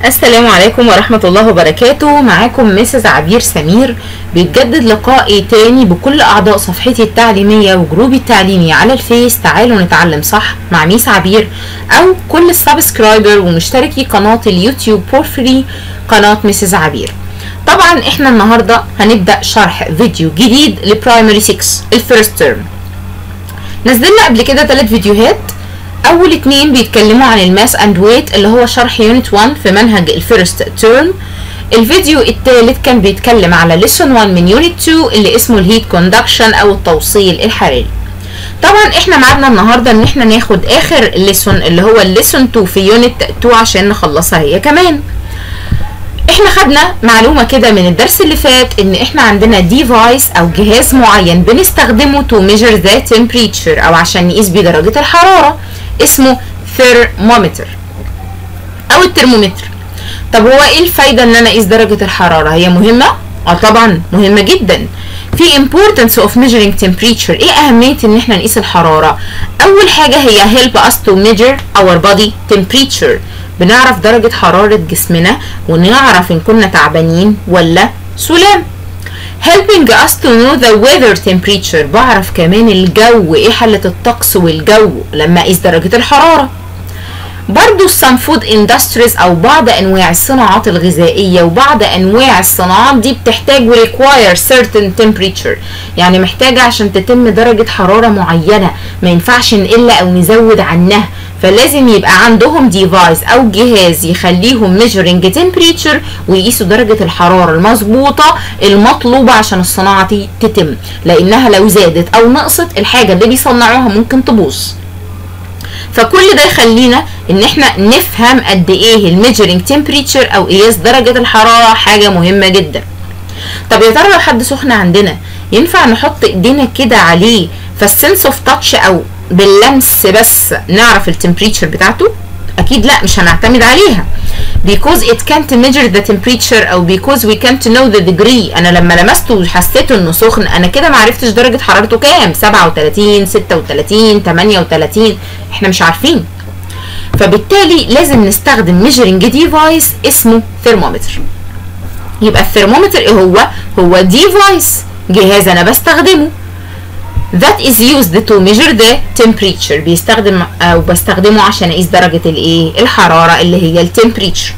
السلام عليكم ورحمة الله وبركاته معاكم مسز عبير سمير بيتجدد لقائي تاني بكل أعضاء صفحتي التعليمية وجروبي التعليمي على الفيس تعالوا نتعلم صح مع ميس عبير أو كل السبسكرايبر ومشتركي قناة اليوتيوب فور فري قناة مسز عبير طبعا احنا النهاردة هنبدأ شرح فيديو جديد لبرايمري 6 الفيرست تيرم نزلنا قبل كده ثلاث فيديوهات اول اتنين بيتكلموا عن الماس اند ويت اللي هو شرح يونت 1 في منهج الفيرست تيرم الفيديو الثالث كان بيتكلم على ليسون 1 من يونت 2 اللي اسمه الهيت كوندكشن او التوصيل الحراري طبعا احنا معادنا النهارده ان احنا ناخد اخر ليسون اللي هو الليسون 2 في يونت 2 عشان نخلصها هي كمان احنا خدنا معلومة كده من الدرس اللي فات ان احنا عندنا ديفايس او جهاز معين بنستخدمه to measure the temperature او عشان نقيس بيه درجة الحرارة اسمه ثيرمومتر او الترمومتر طب هو ايه الفايدة ان انا اقيس درجة الحرارة هي مهمة؟ اه طبعا مهمة جدا في importance of measuring temperature ايه اهمية ان احنا نقيس الحرارة اول حاجة هي help us to measure our body temperature بنعرف درجة حرارة جسمنا ونعرف ان كنا تعبانين ولا سلام helping us to know the weather temperature بعرف كمان الجو ايه حالة الطقس والجو لما اقيس درجة الحرارة برضو some food industries او بعض انواع الصناعات الغذائية وبعض انواع الصناعات دي بتحتاج require certain temperature يعني محتاجة عشان تتم درجة حرارة معينة ما ينفعش نقل او نزود عنها فلازم يبقى عندهم ديفايس او جهاز يخليهم measuring temperature ويقيسوا درجة الحرارة المظبوطة المطلوبة عشان الصناعة دي تتم لانها لو زادت او نقصت الحاجة اللي بيصنعوها ممكن تبوظ فكل ده يخلينا ان احنا نفهم قد ايه الميجرنج تمبريتشر او قياس درجة الحرارة حاجة مهمة جدا طب يا ترى لو حد سخن عندنا ينفع نحط ايدينا كده عليه فالسنس اوف تاتش او باللمس بس نعرف التمبريتشر بتاعته اكيد لا مش هنعتمد عليها because it can't measure the temperature او because we can't know the degree انا لما لمسته وحسيته انه سخن انا كده ما عرفتش درجه حرارته كام 37 36 38 احنا مش عارفين فبالتالي لازم نستخدم measuring device اسمه thermometer يبقى الثرمومتر ايه هو هو ديفايس جهاز انا بستخدمه that is used to measure the temperature بيستخدم او بستخدمه عشان اقيس درجة الايه الحرارة اللي هي التمبريتشر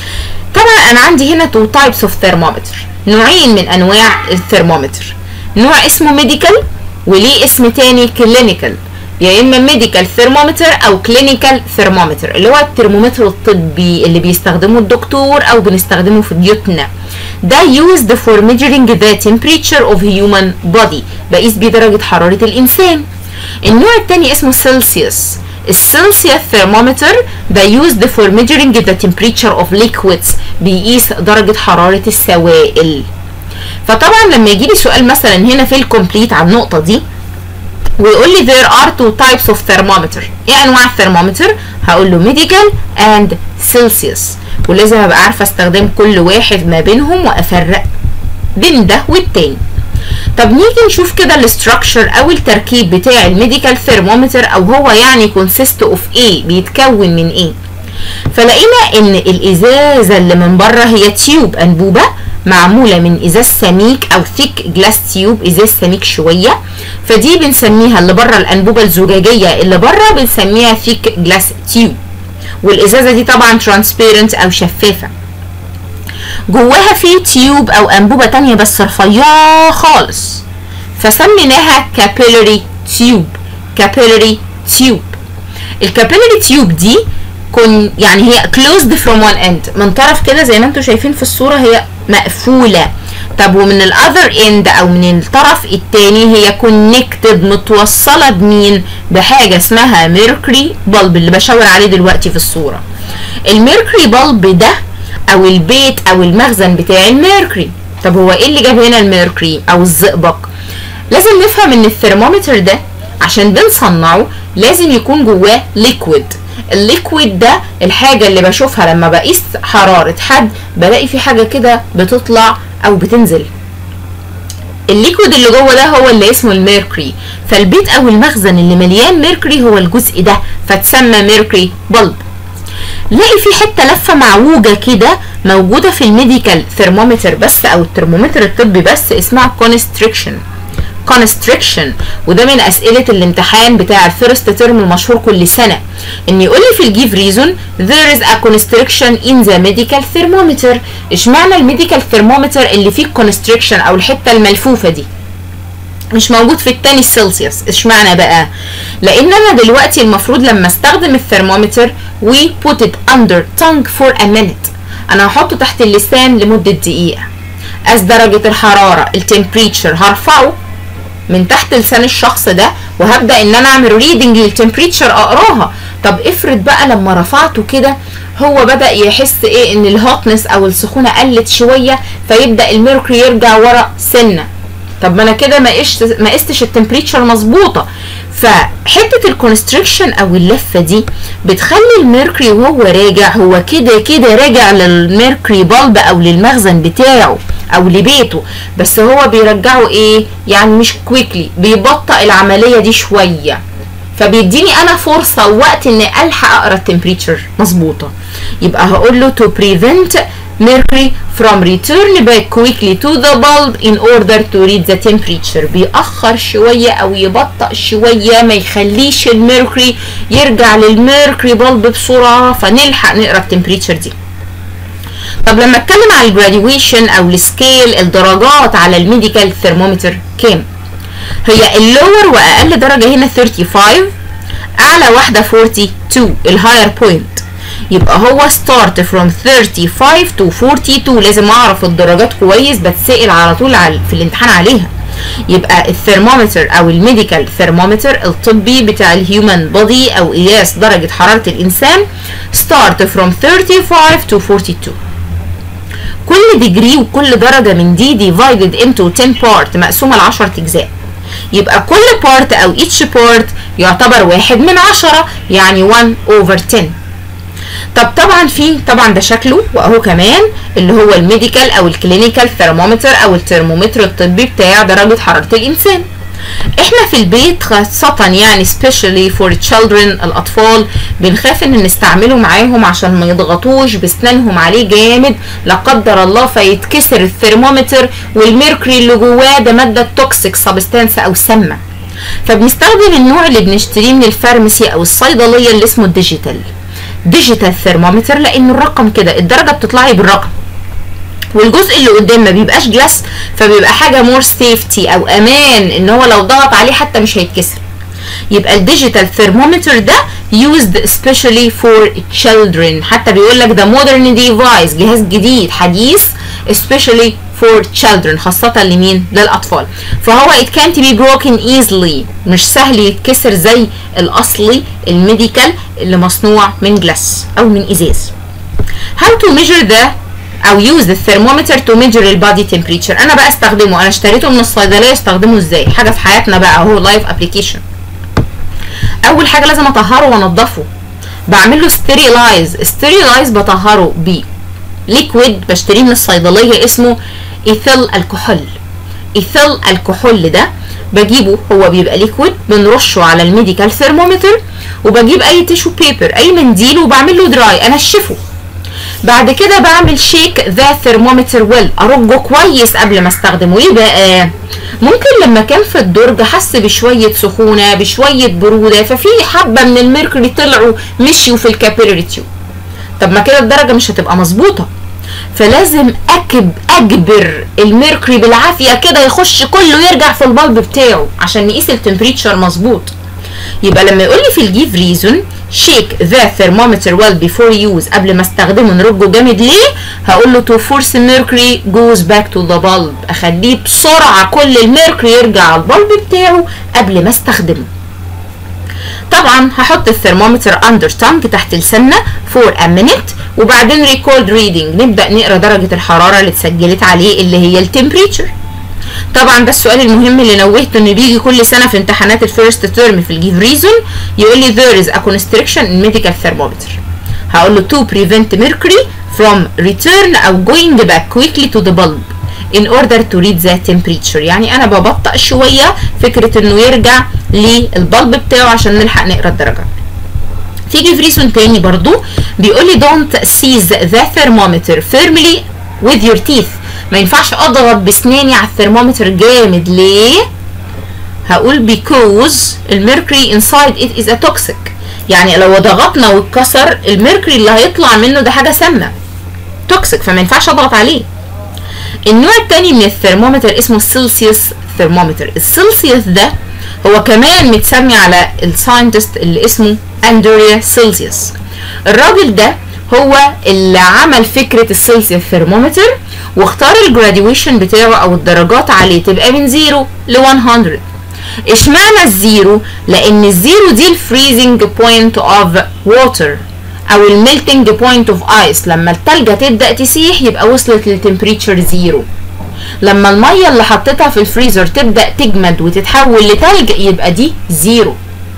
طبعا انا عندي هنا two types of thermometer نوعين من انواع الثرمومتر نوع اسمه medical وليه اسم تاني clinical يا اما medical thermometer او clinical thermometer اللي هو الترمومتر الطبي اللي بيستخدمه الدكتور او بنستخدمه في بيوتنا ده used for measuring the temperature of human body بقيس بيه درجة حرارة الإنسان النوع التاني اسمه سيلسيوس السيلسيوس ثرمومتر ده used for measuring the temperature of liquids بيقيس درجة حرارة السوائل فطبعا لما يجي لي سؤال مثلا هنا في الكومبليت على النقطة دي ويقول لي there are two types of thermometer ايه انواع الثرمومتر هقول له medical and celsius ولازم ابقى عارفه استخدم كل واحد ما بينهم وافرق بين ده والتاني طب نيجي نشوف كده الاستراكشر او التركيب بتاع الميديكال ثرمومتر او هو يعني كونسيست اوف ايه بيتكون من ايه فلقينا ان الازازه اللي من بره هي تيوب انبوبه معموله من ازاز سميك او ثيك جلاس تيوب ازاز سميك شويه فدي بنسميها اللي بره الانبوبه الزجاجيه اللي بره بنسميها ثيك جلاس تيوب والازازه دي طبعا ترانسبيرنت او شفافه جواها في تيوب او انبوبه تانية بس رفيعه خالص فسميناها كابيلاري تيوب كابيلاري تيوب الكابيلاري تيوب دي كن يعني هي closed from one end من طرف كده زي ما انتم شايفين في الصوره هي مقفوله طب ومن الاذر اند او من الطرف التاني هي كونكتد متوصله بمين بحاجه اسمها ميركوري بلب اللي بشاور عليه دلوقتي في الصوره الميركوري بلب ده او البيت او المخزن بتاع الميركوري طب هو ايه اللي جاب هنا الميركوري او الزئبق لازم نفهم ان الثرمومتر ده عشان بنصنعه لازم يكون جواه ليكويد الليكويد ده الحاجه اللي بشوفها لما بقيس حراره حد بلاقي في حاجه كده بتطلع او بتنزل الليكويد اللي جوه ده هو اللي اسمه الميركوري فالبيت او المخزن اللي مليان ميركوري هو الجزء ده فتسمى ميركوري بلب لاقي في حته لفه معوجه كده موجوده في الميديكال ثرمومتر بس او الترمومتر الطبي بس اسمها كونستريكشن كونستريكشن وده من اسئله الامتحان بتاع الفيرست ترم المشهور كل سنه ان يقول لي في الجيف ريزون there is a constriction in the medical thermometer اشمعنى الميديكال ثرمومتر اللي فيه الكونستريكشن او الحته الملفوفه دي مش موجود في التاني السلسيوس اشمعنى بقى لان انا دلوقتي المفروض لما استخدم الثرمومتر we put it under tongue for a minute انا هحطه تحت اللسان لمدة دقيقة as درجة الحرارة التمبريتشر هرفعه من تحت لسان الشخص ده وهبدا ان انا اعمل ريدنج للتمبريتشر اقراها طب افرض بقى لما رفعته كده هو بدا يحس ايه ان الهوتنس او السخونه قلت شويه فيبدا الميركوري يرجع ورا سنه طب ما انا كده ما قشت ما قستش التمبريتشر مظبوطه فحته الكونستريكشن او اللفه دي بتخلي الميركوري وهو راجع هو كده كده راجع للميركوري بالب او للمخزن بتاعه او لبيته بس هو بيرجعه ايه يعني مش كويكلي بيبطئ العمليه دي شويه فبيديني انا فرصه ووقت ان الحق اقرا التمبريتشر مظبوطه يبقى هقول له to prevent mercury from return back quickly to the bulb in order to read the temperature بيأخر شوية أو يبطأ شوية ما يخليش الميركوري يرجع للميركوري بالب بسرعة فنلحق نقرا التمبريتشر دي طب لما اتكلم على الجراديويشن او السكيل الدرجات على الميديكال ثرمومتر كام هي اللور واقل درجه هنا 35 اعلى واحده 42 الهاير بوينت يبقى هو ستارت فروم 35 تو 42 لازم اعرف الدرجات كويس بتسال على طول على في الامتحان عليها يبقى الثرمومتر او الميديكال ثرمومتر الطبي بتاع الهيومن بودي او قياس درجه حراره الانسان ستارت فروم 35 تو 42 كل ديجري وكل درجة من دي divided into 10 part مقسومة ل 10 أجزاء يبقى كل بارت أو each part يعتبر واحد من عشرة يعني 1 over 10 طب طبعا في طبعا ده شكله واهو كمان اللي هو الميديكال او الكلينيكال ثرمومتر او الترمومتر الطبي بتاع درجة حرارة الانسان احنا في البيت خاصة يعني especially for children الاطفال بنخاف ان نستعمله معاهم عشان ما يضغطوش بسنانهم عليه جامد لا قدر الله فيتكسر الثرمومتر والميركوري اللي جواه ده مادة توكسيك سبستانس او سامة فبنستخدم النوع اللي بنشتريه من الفارماسي او الصيدلية اللي اسمه الديجيتال ديجيتال ثرمومتر لان الرقم كده الدرجة بتطلع لي بالرقم والجزء اللي قدام ما بيبقاش جلاس فبيبقى حاجه مور سيفتي او امان ان هو لو ضغط عليه حتى مش هيتكسر يبقى الديجيتال ثرمومتر ده used especially for children حتى بيقول لك ده modern device جهاز جديد حديث especially for children خاصة لمين؟ للأطفال فهو it can't be broken easily مش سهل يتكسر زي الأصلي الميديكال اللي مصنوع من جلاس أو من إزاز how to measure the او يوز الثرمومتر تو ميجر البادي تمبريتشر انا بقى استخدمه انا اشتريته من الصيدليه استخدمه ازاي حاجه في حياتنا بقى اهو لايف ابلكيشن اول حاجه لازم اطهره وانضفه بعمل له ستيريلايز ستيريلايز بطهره ب ليكويد بشتريه من الصيدليه اسمه ايثيل الكحول ايثيل الكحول ده بجيبه هو بيبقى ليكويد بنرشه على الميديكال ثرمومتر وبجيب اي تيشو بيبر اي منديل وبعمل له دراي انشفه بعد كده بعمل شيك ذا ثرمومتر ويل ارجه كويس قبل ما استخدمه ليه بقى ممكن لما كان في الدرج حس بشويه سخونه بشويه بروده ففي حبه من الميركوري طلعوا مشيوا في الكابيلاري تيوب طب ما كده الدرجه مش هتبقى مظبوطه فلازم اكب اجبر الميركوري بالعافيه كده يخش كله يرجع في البلب بتاعه عشان نقيس التمبريتشر مظبوط يبقى لما يقول لي في الجيف ريزون شيك ذا ثرمومتر ويل بيفور يوز قبل ما استخدمه نرجه جامد ليه هقول له تو فورس ميركوري جوز باك تو ذا بلب اخليه بسرعه كل الميركوري يرجع على البلب بتاعه قبل ما استخدمه طبعا هحط الثرمومتر اندر تانج تحت لساننا فور ا مينيت وبعدين ريكورد ريدنج نبدا نقرا درجه الحراره اللي اتسجلت عليه اللي هي التمبريتشر طبعا ده السؤال المهم اللي نوهته ان بيجي كل سنه في امتحانات الفيرست تيرم في الجيف ريزون يقول لي there is a constriction in medical thermometer هقول له to prevent mercury from return او going back quickly to the bulb in order to read the temperature يعني انا ببطأ شويه فكره انه يرجع للبلب بتاعه عشان نلحق نقرا الدرجه تيجي في ريزون تاني برضو بيقول لي don't seize the thermometer firmly with your teeth ما ينفعش اضغط بسناني على الثرمومتر جامد ليه هقول because الميركوري inside it is a toxic يعني لو ضغطنا واتكسر الميركوري اللي هيطلع منه ده حاجه سامه توكسيك فما ينفعش اضغط عليه النوع التاني من الثرمومتر اسمه السيلسيوس ثرمومتر السيلسيوس ده هو كمان متسمي على الساينتست اللي اسمه اندوريا سيلسيوس الراجل ده هو اللي عمل فكرة السيلسيوس ثرمومتر واختار الجراديويشن بتاعه او الدرجات عليه تبقى من 0 ل 100 اشمعنى الزيرو لان الزيرو دي الفريزنج بوينت اوف ووتر او الميلتنج بوينت اوف ايس لما التلجة تبدا تسيح يبقى وصلت للتمبريتشر زيرو لما الميه اللي حطيتها في الفريزر تبدا تجمد وتتحول لتلج يبقى دي زيرو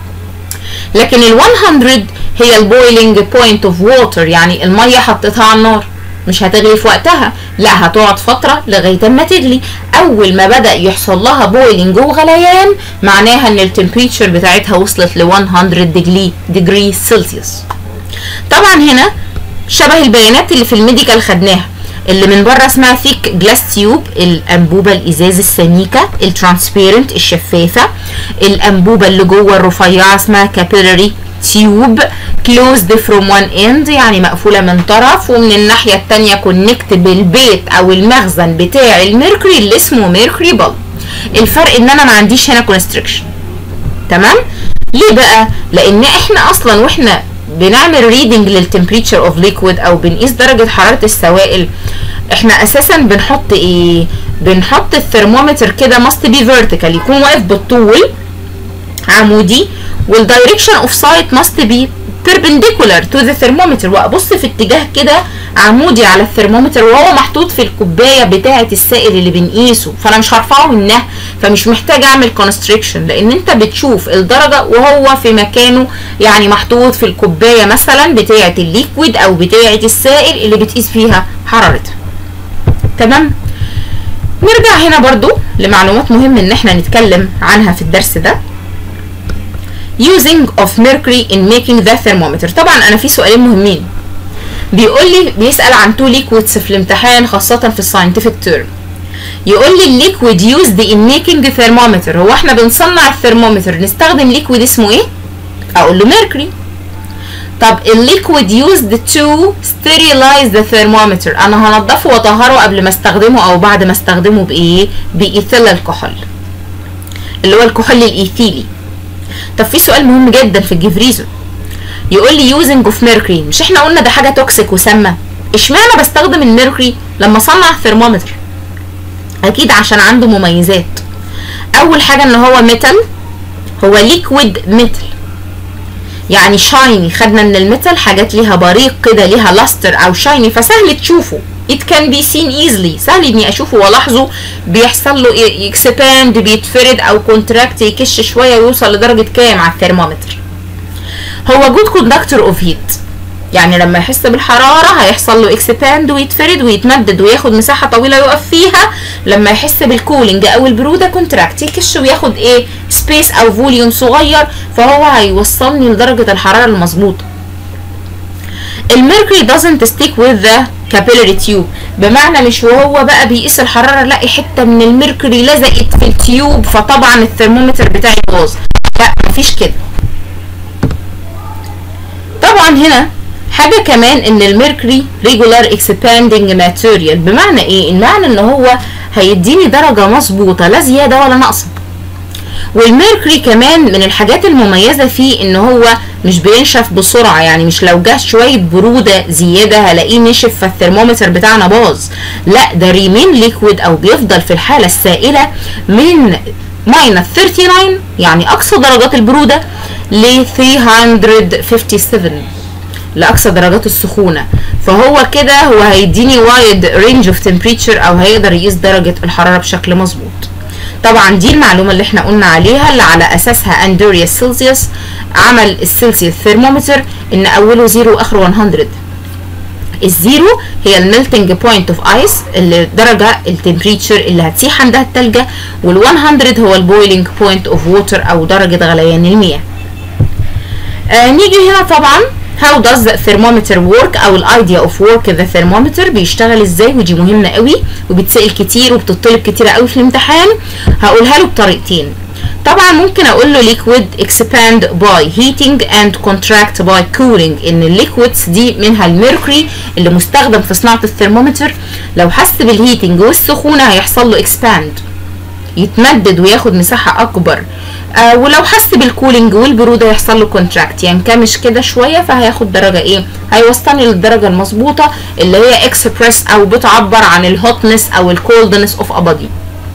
لكن ال 100 هي البويلنج بوينت اوف ووتر يعني الميه حطيتها على النار مش هتغلي في وقتها لا هتقعد فترة لغاية ما تغلي أول ما بدأ يحصل لها بويلنج وغليان معناها إن التمبريتشر بتاعتها وصلت ل 100 ديجري ديجري سلسيوس طبعا هنا شبه البيانات اللي في الميديكال خدناها اللي من بره اسمها ثيك جلاس تيوب الانبوبه الازاز السميكه الترانسبيرنت الشفافه الانبوبه اللي جوه الرفيعه اسمها كابيلاري تيوب closed from one end يعني مقفوله من طرف ومن الناحيه الثانيه كونكت بالبيت او المخزن بتاع الميركوري اللي اسمه ميركوري بلب الفرق ان انا ما عنديش هنا كونستريكشن تمام ليه بقى لان احنا اصلا واحنا بنعمل ريدنج للتمبريتشر اوف ليكويد او بنقيس درجه حراره السوائل احنا اساسا بنحط ايه بنحط الثرمومتر كده ماست بي فيرتيكال يكون واقف بالطول عمودي والدايركشن اوف سايت ماست بي perpendicular to the thermometer وابص في اتجاه كده عمودي على الثرمومتر وهو محطوط في الكوبايه بتاعه السائل اللي بنقيسه فانا مش هرفعه منها فمش محتاج اعمل كونستريكشن لان انت بتشوف الدرجه وهو في مكانه يعني محطوط في الكوبايه مثلا بتاعه الليكويد او بتاعه السائل اللي بتقيس فيها حرارتها تمام نرجع هنا برضو لمعلومات مهم ان احنا نتكلم عنها في الدرس ده using of mercury in making the thermometer طبعا انا في سؤالين مهمين بيقول لي بيسال عن تو liquids في الامتحان خاصه في الساينتفك تيرم يقول لي الليكويد يوزد ان ميكينج ثيرمومتر هو احنا بنصنع الثرمومتر نستخدم ليكويد اسمه ايه اقول له ميركوري طب الليكويد يوزد تو sterilize ذا ثيرمومتر انا هنضفه واطهره قبل ما استخدمه او بعد ما استخدمه بايه بايثيل الكحول اللي هو الكحول الايثيلي طب في سؤال مهم جدا في الجفريزون يقول لي يوزنج اوف ميركوري مش احنا قلنا ده حاجه توكسيك وسامه اشمعنى بستخدم الميركوري لما اصنع الثرمومتر اكيد عشان عنده مميزات اول حاجه ان هو ميتال هو ليكويد ميتال يعني شايني خدنا من الميتال حاجات ليها بريق كده ليها لاستر او شايني فسهل تشوفه it can be seen easily سهل اني اشوفه والاحظه بيحصل له اكسباند بيتفرد او كونتراكت يكش شويه ويوصل لدرجه كام على الثرمومتر هو جود كوندكتور اوف هيت يعني لما يحس بالحراره هيحصل له اكسباند ويتفرد ويتمدد وياخد مساحه طويله يقف فيها لما يحس بالكولينج او البروده كونتراكت يكش وياخد ايه سبيس او فوليوم صغير فهو هيوصلني لدرجه الحراره المظبوطه الميركوري doesn't stick with the capillary tube بمعنى مش وهو بقى بيقيس الحراره الاقي حته من الميركوري لزقت في التيوب فطبعا الثرمومتر بتاعي باظ لا مفيش كده طبعا هنا حاجة كمان ان الميركوري ريجولار اكسباندنج ماتيريال بمعنى ايه؟ المعنى ان هو هيديني درجة مظبوطة لا زيادة ولا ناقصة والميركوري كمان من الحاجات المميزة فيه ان هو مش بينشف بسرعة يعني مش لو جه شوية برودة زيادة هلاقيه نشف فالثرمومتر بتاعنا باظ لا ده ريمين ليكويد او بيفضل في الحالة السائلة من ماينس 39 يعني اقصى درجات البرودة ل 357 لاقصى درجات السخونه فهو كده هو هيديني وايد رينج اوف تمبريتشر او هيقدر يقيس درجه الحراره بشكل مظبوط طبعا دي المعلومه اللي احنا قلنا عليها اللي على اساسها اندوريا سيلسيوس عمل السيلسيوس ثيرمومتر ان اوله زيرو واخره 100 الزيرو هي الميلتنج بوينت اوف ايس اللي درجه التمبريتشر اللي هتسيح عندها التلجه وال100 هو البويلنج بوينت اوف ووتر او درجه غليان المياه آه نيجي هنا طبعا how does the thermometer work او الايديا اوف work the thermometer بيشتغل ازاي ودي مهمه قوي وبتسال كتير وبتطلب كتير قوي في الامتحان هقولها له بطريقتين طبعا ممكن اقول له liquid expand by heating and contract by cooling ان الليكويدز دي منها الميركوري اللي مستخدم في صناعه الثرمومتر لو حس بالهيتنج والسخونه هيحصل له expand يتمدد وياخد مساحه اكبر آه ولو حس بالكولينج والبروده يحصل له كونتراكت ينكمش كده شويه فهياخد درجه ايه هيوصلني للدرجه المظبوطه اللي هي اكسبريس او بتعبر عن الهوتنس او الكولدنس اوف ا body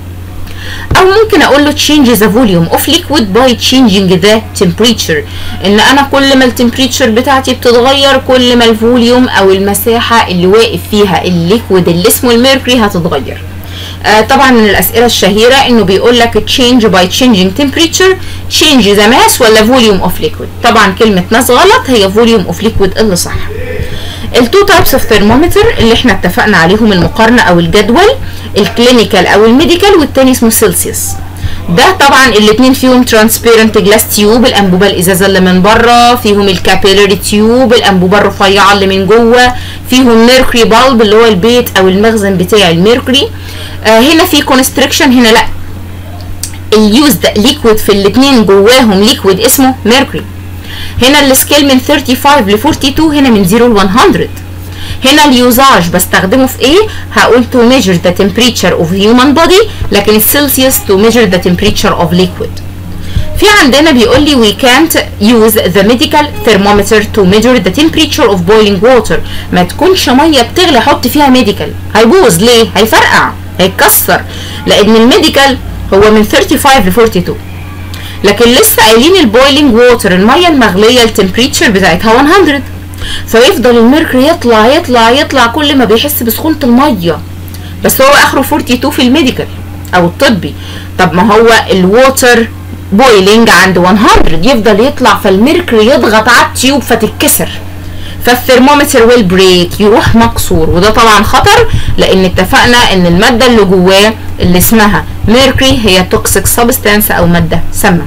او ممكن اقول له change the volume of liquid by changing the temperature ان انا كل ما التمبريتشر بتاعتي بتتغير كل ما الفوليوم او المساحه اللي واقف فيها الليكويد اللي اسمه الميركوري هتتغير آه طبعا من الاسئله الشهيره انه بيقول لك change by changing temperature change the mass ولا volume of liquid طبعا كلمه mass غلط هي volume of liquid اللي صح التو تايبس اوف ثرمومتر اللي احنا اتفقنا عليهم المقارنه او الجدول الكلينيكال او الميديكال والتاني اسمه سيلسيوس ده طبعا الاثنين فيهم ترانسبيرنت جلاس تيوب الانبوبه الازازه اللي من بره فيهم الكابيلاري تيوب الانبوبه الرفيعه اللي من جوه فيهم ميركوري بالب اللي هو البيت او المخزن بتاع الميركوري آه هنا في كونستريكشن هنا لا اليوزد ليكويد في الاثنين جواهم ليكويد اسمه ميركوري هنا السكيل من 35 ل 42 هنا من 0 ل 100 هنا اليوزاج بستخدمه في ايه هقول to measure the temperature of human body لكن السلسيوس to measure the temperature of liquid في عندنا بيقول لي we can't use the medical thermometer to measure the temperature of boiling water ما تكونش ميه بتغلي احط فيها ميديكال هيبوظ ليه هيفرقع هيتكسر لان الميديكال هو من 35 ل 42 لكن لسه قايلين البويلنج ووتر الميه المغليه التمبريتشر بتاعتها 100 فيفضل الميركوري يطلع يطلع يطلع كل ما بيحس بسخونه الميه بس هو اخره 42 في الميديكال او الطبي طب ما هو الووتر بويلنج عند 100 يفضل يطلع فالميركوري يضغط على التيوب فتتكسر فالثرمومتر ويل بريك يروح مكسور وده طبعا خطر لان اتفقنا ان الماده اللي جواه اللي اسمها ميركوري هي توكسيك سبستانس او ماده سامه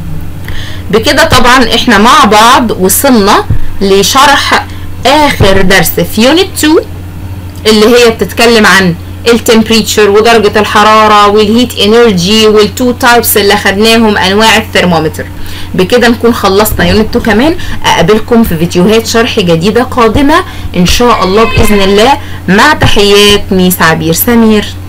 بكده طبعا احنا مع بعض وصلنا لشرح اخر درس في يونت 2 اللي هي بتتكلم عن التمبريتشر ودرجة الحرارة والهيت انرجي والتو تايبس اللي خدناهم انواع الثرمومتر بكده نكون خلصنا يونت 2 كمان اقابلكم في فيديوهات شرح جديدة قادمة ان شاء الله باذن الله مع تحيات ميس عبير سمير